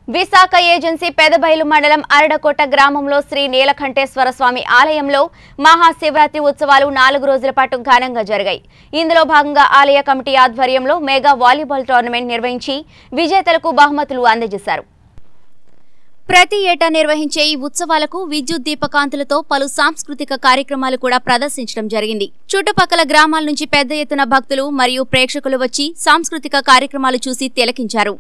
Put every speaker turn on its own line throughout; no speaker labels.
Visakha agency Pedabailu మండలం అరడకోట గ్రామంలో శ్రీ నీలకంఠేశ్వర స్వామి ఆలయంలో మహాశివరాత్రి ఉత్సవాలు నాలుగు రోజుల పాటు ఘనంగా జరిగాయి ఇందులో భాగంగా ఆలయ కమిటీ ఆధ్వర్యంలో మెగా వాలీబాల్ టోర్నమెంట్ నిర్వహించి విజేతలకు బహుమతులు అందజేశారు ప్రతి ఏటా నిర్వహించే ఈ ఉత్సవాలకు విద్యుత్ దీపకాంతులతో పలు సాంస్కృతిక కార్యక్రమాలు కూడా ప్రదర్శించడం జరిగింది చుట్టుపక్కల గ్రామాల నుంచి పెద్ద ఎత్తున భక్తులు మరియు ప్రేక్షకులు వచ్చి సాంస్కృతిక కార్యక్రమాలు చూసి తిలకించారు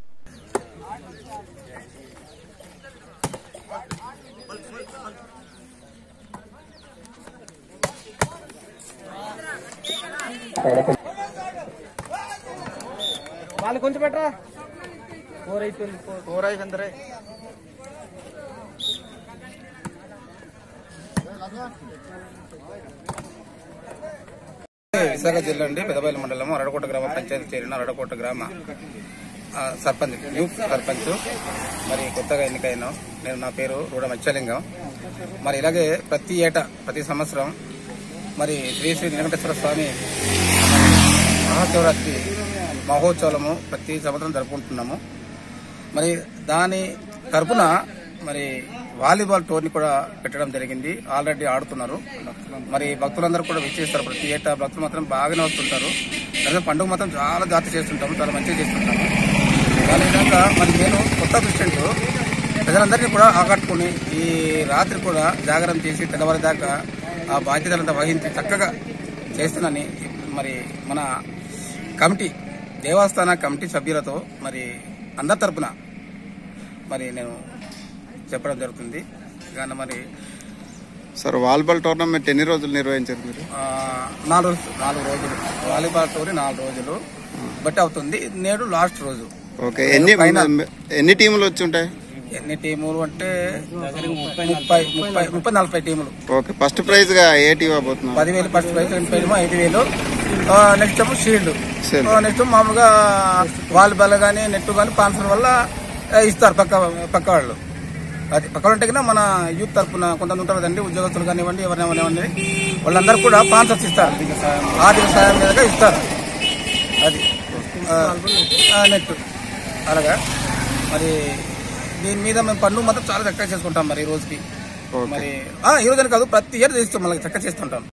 వాళ్ళు కొంచెం పెట్టరా ఫోర్ అయిపోయింది ఫోర్ అయిపోయింది
విశాఖ జిల్లా అండి పెదబయలు మండలం అరడకోట గ్రామ పంచాయతీ చేరిన అరడకోట గ్రామ ఆ, సర్పంచ్ యూత్ సర్పంచ్ మరి కొత్తగా ఎన్నికైన నేను నా పేరు రూడ మత్స్యలింగం మరి ఇలాగే ప్రతి ఏటా ప్రతి సంవత్సరం మరి శ్రీ శ్రీ వెంకటేశ్వర స్వామి మహాశివరాత్రి మహోత్సవము ప్రతి సంవత్సరం జరుపుకుంటున్నాము మరి దాని తరపున మరి వాలీబాల్ టోర్ని కూడా పెట్టడం జరిగింది ఆల్రెడీ ఆడుతున్నారు మరి భక్తులందరూ కూడా విచ్చేస్తారు ప్రతి ఏటా భక్తులు మాత్రం బాగానే వస్తుంటారు అదే పండుగ మాత్రం చాలా జాతి చేస్తుంటాము చాలా మంచిగా చేస్తుంటాము దాని విధంగా మరి నేను కొత్త ప్రెసిడెంట్ ప్రజలందరినీ కూడా ఆకట్టుకుని ఈ రాత్రి కూడా జాగరణ చేసి తెల్లవారి దాకా ఆ బాధ్యతలంతా వహించి చక్కగా చేస్తున్నానని మరి మన కమిటీ దేవస్థాన కమిటీ సభ్యులతో మరి అందరి తరపున మరి నేను చెప్పడం జరుగుతుంది కానీ మరి
సార్ వాలీబాల్ టోర్నమెంట్ ఎన్ని రోజులు నిర్వహించారు మీరు
ఆ, నాలుగు రోజులు నాలుగు రోజులు వాలీబాల్ టోరీ నాలుగు రోజులు బట్టి అవుతుంది నేడు లాస్ట్ రోజు
ఓకే ఎన్ని ఎన్ని టీములు వచ్చి ఉంటాయి
ఎన్ని టీములు అంటే ముప్పై ముప్పై ముప్పై నలభై టీములు
ఓకే ఫస్ట్ ప్రైజ్ గా ఏ టీం ఇవ్వబోతున్నారు
పదివేలు ఫస్ట్ ప్రైజ్ ఎనభై ఏమో ఐదు వేలు ఆ, నెక్స్ట్ ఏమో షీల్డ్
Shield.
ఆ, నెక్స్ట్ మామూలుగా వాలీబాల్ కానీ నెట్ కానీ పాన్సర్ వల్ల ఆ, ఇస్తారు పక్క పక్క వాళ్ళు అది పక్క వాళ్ళు అంటే కన్నా మన యూత్ తరఫున కొంతమంది ఉంటారు కదండి ఉద్యోగస్తులు కానివ్వండి ఎవరైనా కానివ్వండి వాళ్ళందరూ కూడా పాన్సర్స్ ఇస్తారు ఆర్థిక సాయం మీదుగా ఇస్తారు అది ఆ, ఆ, నెట్ అలాగా మరి దీని మీద మేము పండుగ మాత్రం చాలా చక్కగా చేసుకుంటాం మరి ఈ రోజుకి
ఓకే.
మరి ఆ, ఈ రోజు అని కాదు ప్రతి ఇయర్ చేస్తాం మళ్ళీ చక్కగా చేస్తుంటాం